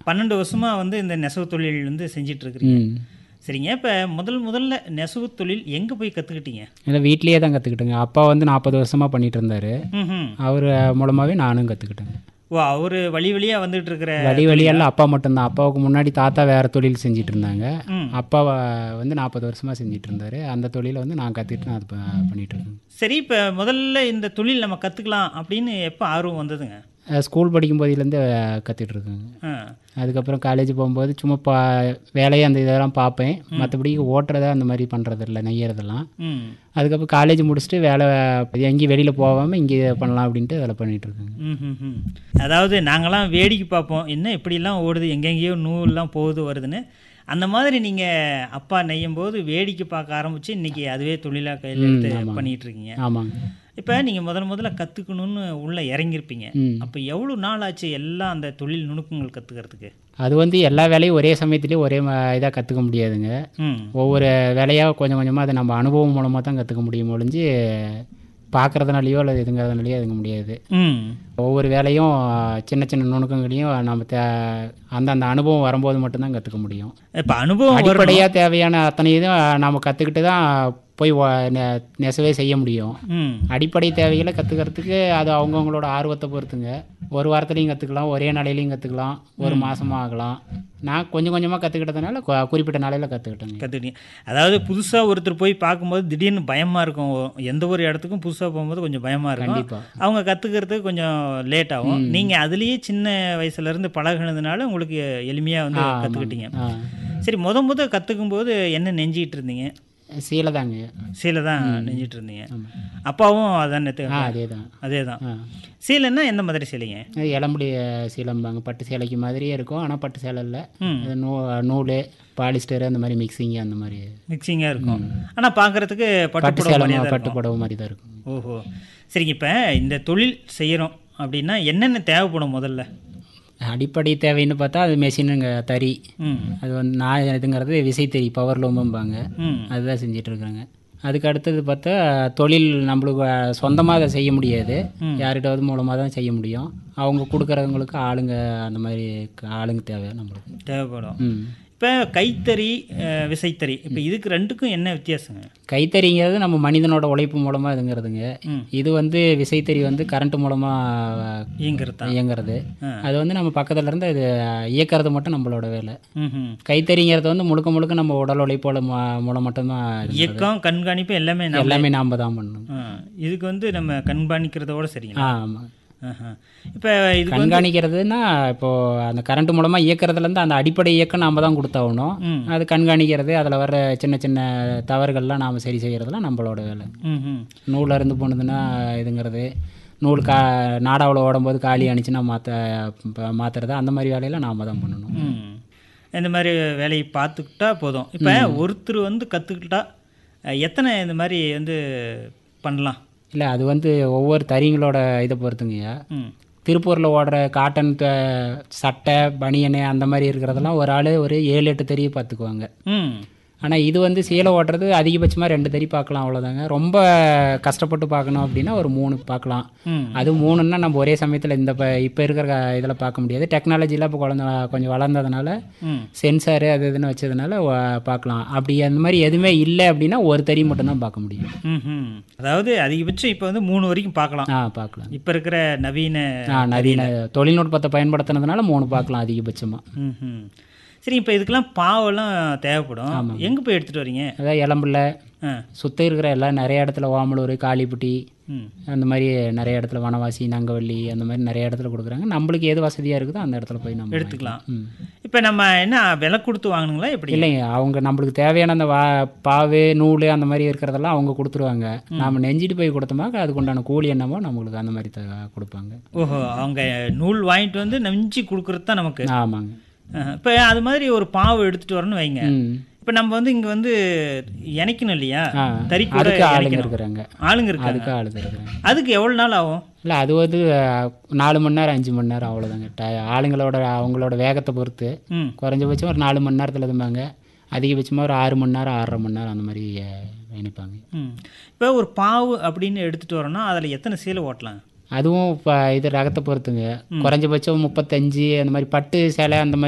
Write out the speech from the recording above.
பன்னெண்டு வருஷமா வந்து இந்த நெசவு தொழில் வந்து செஞ்சிட்டு இருக்கிறீங்க ம் சரிங்க இப்போ முதல் முதல்ல நெசவு தொழில் எங்கே போய் கற்றுக்கிட்டீங்க இல்லை வீட்லேயே தான் கற்றுக்கிட்டேங்க அப்பா வந்து நாற்பது வருஷமாக பண்ணிட்டு இருந்தார் ம் அவர் மூலமாகவே நானும் கற்றுக்கிட்டேங்க ஓ அவர் வழி வழியாக வந்துட்டு இருக்கிற வழி வழியெல்லாம் அப்பா மட்டும்தான் அப்பாவுக்கு முன்னாடி தாத்தா வேறு தொழில் செஞ்சிட்டு இருந்தாங்க ம். அப்பா வ- வந்து நாற்பது வருஷமாக செஞ்சிட்டு இருந்தார் அந்த தொழிலை வந்து நான் கற்றுக்கிட்டு நான் அது ப- பண்ணிட்டு இருக்கேன் சரி இப்போ முதல்ல இந்த தொழில் நம்ம கற்றுக்கலாம் அப்படின்னு எப்போ ஆர்வம் வந்ததுங்க அஹ் ஸ்கூல் படிக்கும் போதிலேருந்து கற்றுட்டு இருக்கேங்க ஆ அதுக்கப்புறம் காலேஜ் போகும்போது சும்மா பா வேலையை அந்த இதெல்லாம் பார்ப்பேன் மற்றபடி ஓட்டுறதா அந்த மாதிரி பண்ணுறதில்ல நெய்யறதெல்லாம் ம் அதுக்கப்புறம் காலேஜ் முடிச்சுட்டு வேலை எங்கேயும் வெளியில் போகாமல் இங்கே பண்ணலாம் அப்படின்ட்டு வேலை பண்ணிட்டு இருக்கேங்க ம், ம், ம். அதாவது நாங்களாம் வேடிக்கை பார்ப்போம் என்ன இப்படிலாம் ஓடுது எங்கெங்கேயோ நூல்லாம் போகுது வருதுன்னு அந்த மாதிரி நீங்கள் அப்பா நெய்யும் போது வேடிக்கை பார்க்க ஆரம்பிச்சு இன்னைக்கு அதுவே தொழிலாக கையில் எடுத்து பண்ணிட்டு இருக்கீங்க ஆமாங்க இப்போ நீங்கள் முதல் முதல்ல கற்றுக்கணும்னு உள்ளே இறங்கியிருப்பீங்க ம் அப்போ எவ்வளோ நாள் ஆச்சு எல்லாம் அந்த தொழில் நுணுக்கங்கள் கற்றுக்கிறதுக்கு அது வந்து எல்லா வேலையும் ஒரே சமயத்துலேயும் ஒரே இதாக கற்றுக்க முடியாதுங்க ம் ஒவ்வொரு வேலையாக கொஞ்சம் கொஞ்சமாக அதை நம்ம அனுபவம் மூலமாக தான் கற்றுக்க முடியும் ஒழிஞ்சு பார்க்குறதுனாலையோ அல்லது இதுங்கிறதுனாலையோ அதுங்க முடியாது ம் ஒவ்வொரு வேலையும் சின்ன சின்ன நுணுக்கங்களையும் நம்ம தே அந்த அந்த அனுபவம் வரும்போது மட்டும்தான் கற்றுக்க முடியும் இப்போ அனுபவம் வரும் அடிப்படையாக தேவையான அத்தனை இதுவும் நம்ம கற்றுக்கிட்டு தான் போய் வ- நெ- நெசவே செய்ய முடியும் ம் அடிப்படை தேவைகளை கற்றுக்கிறதுக்கு அது அவங்கவுங்களோட ஆர்வத்தை பொறுத்துங்க ஒரு வாரத்துலையும் கற்றுக்கலாம் ஒரே நாளையிலையும் கற்றுக்கலாம் ஒரு மாதமும் ஆகலாம் நான் கொஞ்சம் கொஞ்சமாக கற்றுக்கிட்டதுனால கு- குறிப்பிட்ட நாளையில் கற்றுக்கிட்டேங்க கற்றுக்கிட்டீங்க அதாவது புதுசாக ஒருத்தர் போய் பார்க்கும்போது திடீர்னு பயமாக இருக்கும் எந்த ஒரு இடத்துக்கும் புதுசாக போகும்போது கொஞ்சம் பயமாக இருக்கும் கண்டிப்பாக அவங்க கற்றுக்கிறதுக்கு கொஞ்சம் லேட் ஆகும் நீங்கள் அதுலேயே சின்ன வயசுலேருந்து பழகுனதுனால உங்களுக்கு எளிமையாக வந்து கற்றுக்கிட்டீங்க ஆ சரி முத முத கற்றுக்கும் போது என்ன நெஞ்சிட்டு இருந்தீங்க சீலை தாங்க சீலை தான் நெஞ்சிட்டு இருந்தீங்க அப்பாவும் அதான் ஆ அதே தான் அதே தான் ஆ சீலைன்னா எந்த மாதிரி சீலைங்க அது இளம்புடி சீலம்பாங்க பட்டு சேலைக்கு மாதிரியே இருக்கும் ஆனால் பட்டு சேலை இல்லை ம். அது நூ நூல் பாலிஸ்டர் அந்த மாதிரி மிக்சிங்கு அந்த மாதிரி மிக்சிங்காக இருக்கும் ஆனால் பார்க்குறதுக்கு பட்டு பட்டு சேலை புடவை பட்டு புடவை மாதிரி தான் இருக்கும் ஓஹோ சரிங்க இப்போ இந்த தொழில் செய்கிறோம் அப்படின்னா என்னென்ன தேவைப்படும் முதல்ல அடிப்படை தேவைன்னு பார்த்தா அது மெஷினுங்க தறி ம் அது வந்து நான் இதுங்கிறது விசைத்தறி பவர் லூம்பும்பாங்க ம் அதுதான் செஞ்சுட்டு இருக்காங்க அதுக்கு அடுத்தது பார்த்தா தொழில் நம்மளுக்கு சொந்தமாக அதை செய்ய முடியாது யார்கிட்டவது மூலமாக தான் செய்ய முடியும் அவங்க கொடுக்குறவங்களுக்கு ஆளுங்க அந்த மாதிரி ஆளுங்க தேவை நம்மளுக்கு தேவைப்படும் ம் இப்போ கைத்தறி அஹ், விசைத்தறி இப்போ இதுக்கு ரெண்டுக்கும் என்ன வித்தியாசங்க கைத்தறிங்கிறது நம்ம மனிதனோட உழைப்பு மூலமாக இதுங்கிறதுங்க ம். இது வந்து விசைத்தறி வந்து கரண்ட் மூலமாக இயங்கிறது தான் இயங்குறது ஆ. அது வந்து நம்ம பக்கத்துல இருந்து இது இயக்கிறது மட்டும் நம்மளோட வேலை ம் ம் கைத்தறிங்கிறது வந்து முழுக்க முழுக்க நம்ம உடல் உழைப்போட ம- மூலம் மட்டும்தான் இது. இயக்கம் கண்காணிப்பு எல்லாமே நம்ம எல்லாமே நாம் தான் பண்ணணும் ஆ, இதுக்கு வந்து நம்ம கண்காணிக்கிறதோட சரிங்களா ஆ ஆமாம் ஆஹா. இப்போ இதுக்கு வந்து கண்காணிக்கிறதுனா இப்போ அந்த கரண்ட் மூலமாக இயக்கிறதுலேருந்து அந்த அடிப்படை இயக்கம் நாம தான் கொடுத்தாகணும் ம். அது கண்காணிக்கிறது அதில் வர சின்ன சின்ன தவறுகள்லாம் நாம் சரி செய்கிறதுலாம் நம்மளோட வேலை ம் ம் நூல் அருந்து போனதுன்னா இதுங்கிறது நூல் கா நாடாவில் ஓடும்போது காலி அணிச்சுன்னா மாற்ற மாற்றுறது அந்த மாதிரி வேலையெல்லாம் நாம் தான் பண்ணணும் ம் இந்த மாதிரி வேலையை பார்த்துக்கிட்டா போதும் இப்போ ஒருத்தர் வந்து கற்றுக்கிட்டா எத்தனை இந்த மாதிரி வந்து பண்ணலாம் இல்லை அது வந்து ஒவ்வொரு தறிங்களோட இதை பொறுத்துங்கய்யா ம் திருப்பூரில் ஓடுற காட்டன் த- சட்டை பனியனு அந்த மாதிரி இருக்கிறதெல்லாம் ஒரு ஆள் ஒரு ஏழு எட்டு தறியை பார்த்துக்குவாங்க ம் ஆனால் இது வந்து சீலை ஓட்டுறது அதிகபட்சமாக ரெண்டு தறி பார்க்கலாம் அவ்வளோதாங்க ரொம்ப கஷ்டப்பட்டு பார்க்கணும் அப்படின்னா ஒரு மூணு பார்க்கலாம் ம் அது மூணுன்னா நம்ம ஒரே சமயத்தில் இந்த இப்போ இப்போ இருக்கிற இதில் பார்க்க முடியாது டெக்னாலஜிலாம் இப்போ குழந்த கொஞ்சம் வளர்ந்ததுனால ம் சென்சாரு அது இதுன்னு வச்சதுனால வ- பார்க்கலாம் அப்படி அந்த மாதிரி எதுவுமே இல்லை அப்படின்னா ஒரு தறி மட்டும்தான் பார்க்க முடியும் ம் ம் அதாவது அதிகபட்சம் இப்போ வந்து மூணு வரைக்கும் பார்க்கலாம் ஆ பார்க்கலாம் இப்போ இருக்கிற நவீன ஆ நவீன தொழில்நுட்பத்தை பயன்படுத்துனதுனால மூணு பார்க்கலாம் அதிகபட்சமாக ம் ம் சரி இப்போ இதுக்கெல்லாம் பாவெல்லாம் தேவைப்படும் எங்கே போய் எடுத்துகிட்டு வரீங்க அதான் இளம்பிள்ளை ஆ சுற்றி இருக்கிற எல்லாம் நிறைய இடத்துல ஓமலூர் காளிப்பட்டி ம் அந்த மாதிரி நிறைய இடத்துல வனவாசி நங்கவள்ளி அந்த மாதிரி நிறைய இடத்துல கொடுக்குறாங்க நம்மளுக்கு எது வசதியாக இருக்குதோ அந்த இடத்துல போய் நம்ம எடுத்துக்கலாம் ம். இப்போ நம்ம என்ன விலை கொடுத்து வாங்கணுங்களா எப்படி இல்லைங்க அவங்க நம்மளுக்கு தேவையான அந்த வா பாவு நூல் அந்த மாதிரி இருக்கிறதெல்லாம் அவங்க கொடுத்துருவாங்க நாம நெஞ்சிட்டு போய் கொடுத்தோமாக்க அதுக்கு உண்டான கூலி என்னமோ நம்மளுக்கு அந்த மாதிரி த- கொடுப்பாங்க ஓஹோ அவங்க நூல் வாங்கிட்டு வந்து நெஞ்சு கொடுக்குறது தான் நமக்கு ஆமாங்க இப்போ அது மாதிரி ஒரு பாவு எடுத்துகிட்டு வரணும்னு வைங்க ம் இப்போ நம்ம வந்து இங்கே வந்து இணைக்கணும் இல்லையா ஆ தறி கூட அதுக்கு ஆளுங்க இணைக்கணும் இருக்கிறாங்க ஆளுங்க இருக்காங்க அதுக்கு ஆளுங்க இருக்கிறாங்க அதுக்கு எவ்வளோ நாள் ஆகும் இல்லை அது வந்து அஹ், நாலு மணி நேரம் அஞ்சு மணி நேரம் அவ்வளோதாங்க ட ஆளுங்களோட அவங்களோட வேகத்தை பொறுத்து ம் குறைஞ்சபட்சம் ஒரு நாலு மணி நேரத்தில் இதுமாங்க அதிகபட்சமாக ஒரு ஆறு மணி நேரம் ஆறரை மணி நேரம் அந்த மாதிரி அஹ், இணைப்பாங்க ம் இப்போ ஒரு பாவு அப்படின்னு எடுத்துகிட்டு வரோன்னா அதில் எத்தனை சீலை ஓட்டலாம் அதுவும் இப்போ இது ரகத்தை பொறுத்துங்க குறைஞ்சபட்சம் முப்பத்தஞ்சு அந்த மாதிரி பட்டு சேலை அந்த மாதிரி